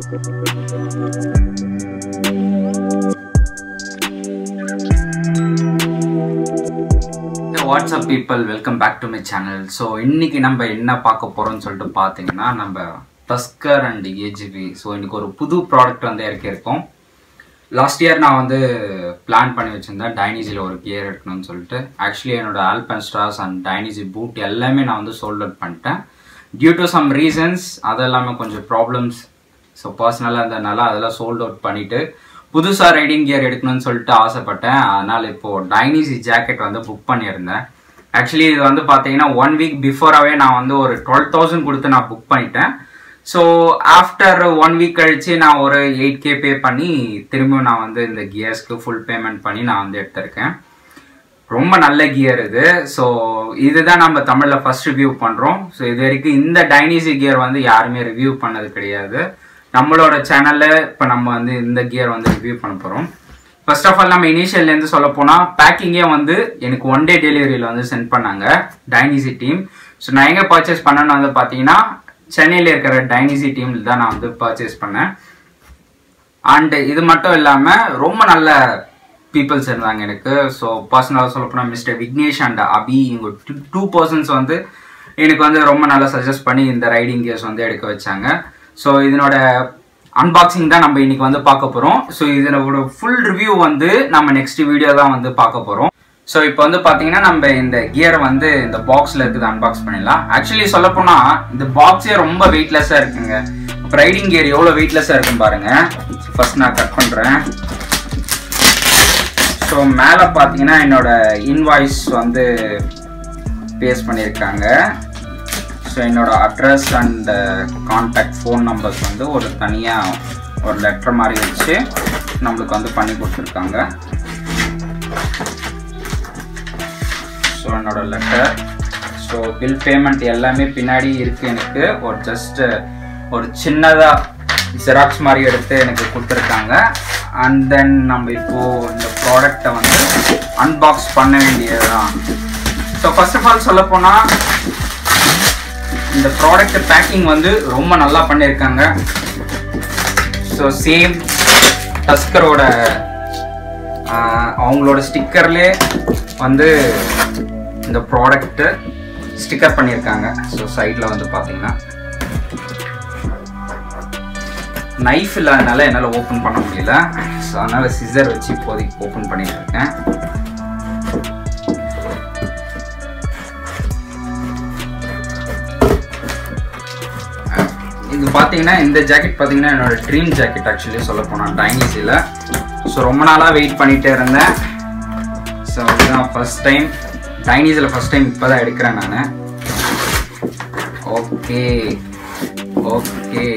WhatsApp people welcome back to my channel so இன்னைக்கு நம்ம என்ன பார்க்க போறோம்னு சொல்லிட்டு பார்த்தீங்கன்னா நம்ம டஸ்கர் அண்ட் ஏஜிபி ஸோ இன்னைக்கு ஒரு புது ப்ராடக்ட் வந்து இறக்கியிருக்கோம் லாஸ்ட் இயர் நான் வந்து பிளான் பண்ணி வச்சிருந்தேன் டைனிஜியில் ஒரு கியர் எடுக்கணும்னு சொல்லிட்டு ஆக்சுவலி என்னோட Alpinestars and Dainese boot எல்லாமே நான் வந்து சோல்ட் அவுட் பண்ணிட்டேன் டியூ டு சம் ரீசன்ஸ் அது எல்லாமே கொஞ்சம் ப்ராப்ளம்ஸ் ஸோ பர்சனலாக இருந்ததுனால அதெல்லாம் சோல்ட் அவுட் பண்ணிட்டு புதுசாக ரைடிங் கியர் எடுக்கணும்னு சொல்லிட்டு ஆசைப்பட்டேன் அதனால் இப்போது டைனிசி ஜாக்கெட் வந்து புக் பண்ணியிருந்தேன் ஆக்சுவலி இது வந்து பார்த்தீங்கன்னா ஒன் வீக் பிஃபோராகவே நான் வந்து ஒரு டுவெல் தௌசண்ட் கொடுத்து நான் புக் பண்ணிட்டேன் ஸோ ஆஃப்டர் ஒன் வீக் கழிச்சு நான் ஒரு எயிட் கே பே பண்ணி திரும்பியும் நான் வந்து இந்த கியர்ஸ்க்கு ஃபுல் பேமெண்ட் பண்ணி நான் வந்து எடுத்திருக்கேன் ரொம்ப நல்ல கியர் இது ஸோ இதுதான் நம்ம தமிழில் ஃபர்ஸ்ட் ரிவ்யூ பண்ணுறோம் ஸோ இது வரைக்கும் இந்த டைனிசி கியர் வந்து யாருமே ரிவ்யூ பண்ணது கிடையாது நம்மளோட சேனலில் இப்போ நம்ம வந்து இந்த கியர் வந்து ரிவ்யூ பண்ண போகிறோம் ஃபர்ஸ்ட் ஆஃப் ஆல் நம்ம இனிஷியல்லேருந்து சொல்ல போனால் பேக்கிங்கே வந்து எனக்கு ஒன் டே டெலிவரியில் வந்து சென்ட் பண்ணாங்க டைனிசி டீம் ஸோ நான் எங்கே பர்ச்சேஸ் பண்ணேன்னு வந்து பார்த்தீங்கன்னா சென்னையில் இருக்கிற டைனிசி டீமில் தான் நான் வந்து பர்ச்சேஸ் பண்ணேன் அண்ட் இது மட்டும் இல்லாமல் ரொம்ப நல்ல பீப்புள்ஸ் இருந்தாங்க எனக்கு ஸோ பர்சனலாக சொல்ல போனால் மிஸ்டர் விக்னேஷ் அண்ட் அபி இவங்க டூ பர்சன்ஸ் வந்து எனக்கு வந்து ரொம்ப நல்லா சஜஸ்ட் பண்ணி இந்த ரைடிங் கியர்ஸ் வந்து எடுக்க வச்சாங்க ஸோ இதனோட அன்பாக்சிங் தான் நம்ம இன்னைக்கு வந்து பார்க்க போகிறோம் ஸோ இதனோட ஃபுல் ரிவ்யூ வந்து நம்ம நெக்ஸ்ட் வீடியோ தான் வந்து பார்க்க போகிறோம் ஸோ இப்போ வந்து பார்த்தீங்கன்னா நம்ம இந்த கியரை வந்து இந்த பாக்ஸில் இருக்குது அன்பாக்ஸ் பண்ணிடலாம் ஆக்சுவலி சொல்லப்போனால் இந்த பாக்ஸே ரொம்ப வெயிட்லெஸ்ஸாக இருக்குங்க இப்போ ரைடிங் கியர் எவ்வளோ வெயிட்லெஸ்ஸாக இருக்குன்னு பாருங்க ஃபர்ஸ்ட் நான் கட் பண்ணுறேன் ஸோ மேலே பார்த்தீங்கன்னா என்னோட இன்வாய்ஸ் வந்து பேஸ் பண்ணியிருக்காங்க ஸோ என்னோட address and contact phone numbers வந்து ஒரு தனியாக ஒரு லெட்டர் மாதிரி வச்சு நம்மளுக்கு வந்து பண்ணி கொடுத்துருக்காங்க ஸோ என்னோட லெட்டர் ஸோ பில் பேமெண்ட் எல்லாமே பின்னாடி இருக்குது எனக்கு ஒரு ஜஸ்ட் ஒரு சின்னதாக ஜெராக்ஸ் மாதிரி எடுத்து எனக்கு கொடுத்துருக்காங்க அண்ட் தென் நம்ம இப்போது இந்த ப்ராடக்டை வந்து அன்பாக்ஸ் பண்ண வேண்டியது தான் ஸோ ஃபர்ஸ்ட் ஆஃப் ஆல் சொல்லப்போனால் இந்த ப்ராடக்ட் பேக்கிங் வந்து ரொம்ப நல்லா பண்ணியிருக்காங்க ஸோ சேம் டஸ்கரோட அவங்களோட ஸ்டிக்கர்லே வந்து இந்த ப்ராடக்ட்டு ஸ்டிக்கர் பண்ணியிருக்காங்க ஸோ சைடில் வந்து பார்த்தீங்கன்னா நைஃப் இல்லாதனால என்னால் ஓப்பன் பண்ண முடியல ஸோ அதனால் சிசர் வச்சு இப்போதைக்கு ஓப்பன் பண்ணிட்டு இருக்கேன் இது பார்த்தீங்கன்னா இந்த ஜாக்கெட் பார்த்தீங்கன்னா என்னோட ட்ரீம் ஜாக்கெட் ஆக்சுவலி சொல்ல போனால் டைனிஸில் ஸோ ரொம்ப நாளாக வெயிட் பண்ணிகிட்டே இருந்தேன் ஸோ இதுதான் ஃபஸ்ட் டைம் டைனிஸில் ஃபஸ்ட் டைம் இப்போ தான் எடுக்கிறேன் நான் ஓகே ஓகே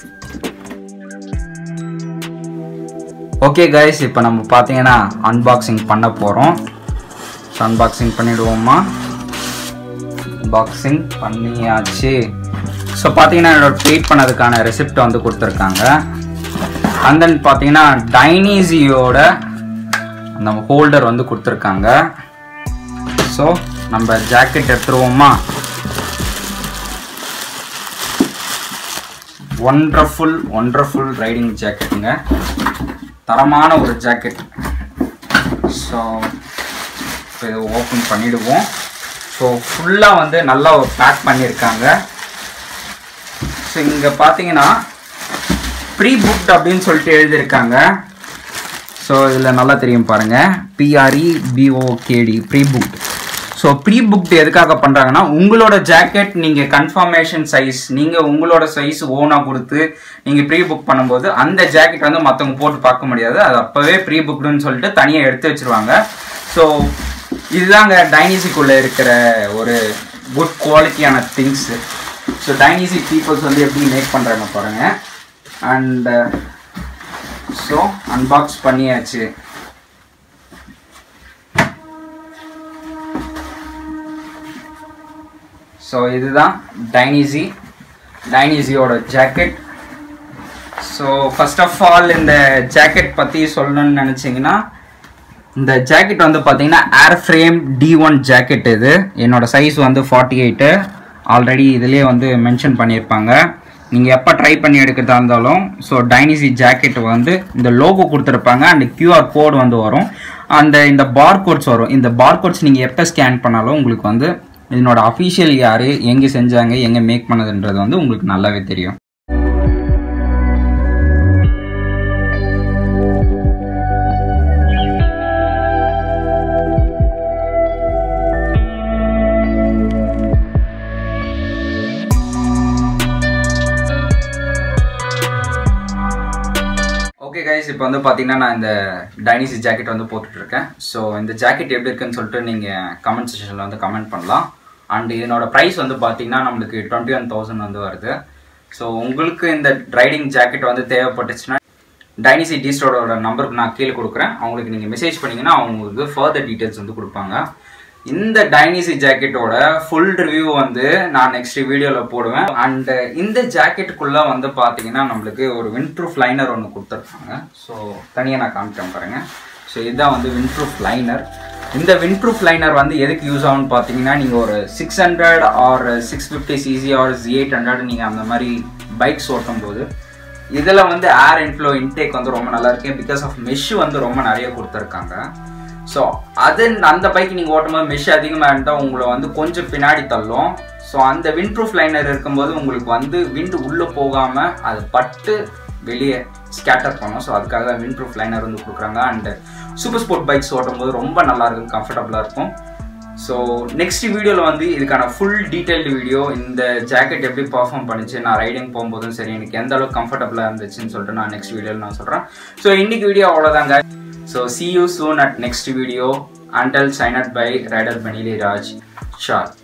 ஓகே கைஸ் இப்போ நம்ம பார்த்தீங்கன்னா அன்பாக்சிங் பண்ண போகிறோம் ஸோ அன்பாக்சிங் பண்ணிவிடுவோமா அன்பாக்சிங் பண்ணியாச்சு ஸோ பார்த்தீங்கன்னா என்னோட ட்ரீட் பண்ணதுக்கான ரெசிப்ட் வந்து கொடுத்துருக்காங்க அண்ட் தென் பார்த்தீங்கன்னா டைனீசியோட அந்த ஹோல்டர் வந்து கொடுத்துருக்காங்க ஸோ நம்ம ஜாக்கெட் எடுத்துருவோமா ஒண்டர்ஃபுல் ஒண்டர்ஃபுல் ரைடிங் ஜாக்கெட்டுங்க தரமான ஒரு ஜாக்கெட் ஸோ இப்போ இதை ஓப்பன் பண்ணிவிடுவோம் ஸோ ஃபுல்லாக வந்து நல்லா பேக் பண்ணியிருக்காங்க ஸோ இங்கே பார்த்தீங்கன்னா ப்ரீ புக்ட் அப்படின்னு சொல்லிட்டு எழுதியிருக்காங்க ஸோ இதில் நல்லா தெரியும் பாருங்கள் P R E B O K D pre booked so pre booked எதுக்காக பண்ணுறாங்கன்னா உங்களோட ஜாக்கெட் நீங்கள் கன்ஃபர்மேஷன் சைஸ் நீங்கள் உங்களோட சைஸ் ஓனாக கொடுத்து நீங்கள் ப்ரீ புக் பண்ணும்போது அந்த ஜாக்கெட் வந்து மற்றவங்க போட்டு பார்க்க முடியாது அது அப்போவே ப்ரீ புக்டுன்னு சொல்லிட்டு தனியாக எடுத்து வச்சுருவாங்க ஸோ இதுதாங்க டைனிசிக்குள்ளே இருக்கிற ஒரு குட் குவாலிட்டியான திங்ஸு ஸோ டைனிசி பீப்புள்ஸ் வந்து எப்படி மேக் பண்ணுறாங்க பாருங்கள் அண்ட் ஸோ அன்பாக்ஸ் பண்ணியாச்சு ஸோ இதுதான் டைனிசி டைனிசியோட jacket so first of all இந்த ஜாக்கெட் பற்றி சொல்லணும்னு நினச்சிங்கன்னா இந்த ஜாக்கெட் வந்து பார்த்தீங்கன்னா air frame D one jacket இது என்னோட சைஸ் வந்து ஃபார்ட்டி எயிட்டு ஆல்ரெடி இதுலேயே வந்து மென்ஷன் பண்ணியிருப்பாங்க நீங்கள் எப்போ ட்ரை பண்ணி எடுக்கிறதா இருந்தாலும் ஸோ டைனிசி ஜாக்கெட் வந்து இந்த லோகோ கொடுத்துருப்பாங்க அண்ட் கியூஆர் கோட் வந்து வரும் அந்த இந்த பார் கோட்ஸ் வரும் இந்த பார் கோட்ஸ் நீங்கள் எப்போ ஸ்கேன் பண்ணாலும் உங்களுக்கு வந்து இதனோட அஃபிஷியல் யார் எங்கே செஞ்சாங்க எங்கே மேக் பண்ணதுன்றது வந்து உங்களுக்கு நல்லாவே தெரியும் ஓகே கைஸ் இப்போ வந்து பார்த்தீங்கன்னா நான் இந்த டைனிசி ஜாக்கெட் வந்து போட்டுட்டு இருக்கேன் ஸோ இந்த ஜாக்கெட் எப்படி இருக்குன்னு சொல்லிட்டு நீங்கள் கமெண்ட் செக்ஷனில் வந்து கமெண்ட் பண்ணலாம் அண்ட் இதனோட ப்ரைஸ் வந்து பார்த்தீங்கன்னா நம்மளுக்கு டுவெண்ட்டி ஒன் தௌசண்ட் வந்து வருது ஸோ உங்களுக்கு இந்த ரைடிங் ஜாக்கெட் வந்து தேவைப்பட்டுச்சுன்னா டைனிசி டீஸ்டரோட நம்பருக்கு நான் கீழே கொடுக்குறேன் அவங்களுக்கு நீங்கள் மெசேஜ் பண்ணீங்கன்னா அவங்களுக்கு ஃபர்தர் டீட்டெயில்ஸ் வந்து கொடுப்பாங்க இந்த டைனிசி ஜாக்கெட்டோட ஃபுல் ரிவ்யூ வந்து நான் நெக்ஸ்ட் வீடியோவில் போடுவேன் அண்ட் இந்த ஜாக்கெட்டுக்குள்ளே வந்து பார்த்தீங்கன்னா நம்மளுக்கு ஒரு விண்ட்ரூஃப் லைனர் ஒன்று கொடுத்துருக்காங்க ஸோ தனியாக நான் காமிக்கிறேன் பாருங்க ஸோ இதுதான் வந்து விண்ட்ரூஃப் லைனர் இந்த விண்ட்ரூஃப் லைனர் வந்து எதுக்கு யூஸ் ஆகும்னு பார்த்தீங்கன்னா நீங்கள் ஒரு six hundred or six fifty CC or eight hundred நீங்கள் அந்த மாதிரி பைக்ஸ் ஓட்டும் போது இதில் வந்து ஏர் இன்ஃப்ளோ இன்டேக் வந்து ரொம்ப நல்லா இருக்கு பிகாஸ் ஆஃப் மெஷ் வந்து ரொம்ப நிறைய கொடுத்துருக்காங்க ஸோ அது அந்த பைக் நீங்கள் ஓட்டும்போது மெஷ் அதிகமாக இருந்தால் உங்களை வந்து கொஞ்சம் பின்னாடி தள்ளும் ஸோ அந்த விண்ட் ப்ரூஃப் லைனர் இருக்கும்போது உங்களுக்கு வந்து விண்டு உள்ளே போகாமல் அது பட்டு வெளியே ஸ்கேட்டர் பண்ணும் ஸோ அதுக்காக தான் விண்ட் ப்ரூஃப் லைனர் வந்து கொடுக்குறாங்க அண்ட் சூப்பர் ஸ்போர்ட் பைக்ஸ் ஓட்டும்போது ரொம்ப நல்லா இருக்கும் கம்ஃபர்டபுளாக இருக்கும் ஸோ நெக்ஸ்ட் வீடியோவில் வந்து இதுக்கான ஃபுல் டீட்டெயில்டு வீடியோ இந்த ஜாக்கெட் எப்படி பர்ஃபார்ம் பண்ணுச்சு நான் ரைடிங் போகும்போதும் சரி எனக்கு எந்த அளவுக்கு கம்ஃபர்டபுளாக இருந்துச்சுன்னு சொல்லிட்டு நான் நெக்ஸ்ட் வீடியோவில் நான் சொல்கிறேன் ஸோ இன்னைக்கு வீடியோ அவ்வளோதாங்க so see you soon at next video until sign at bye rider Benelli Raj share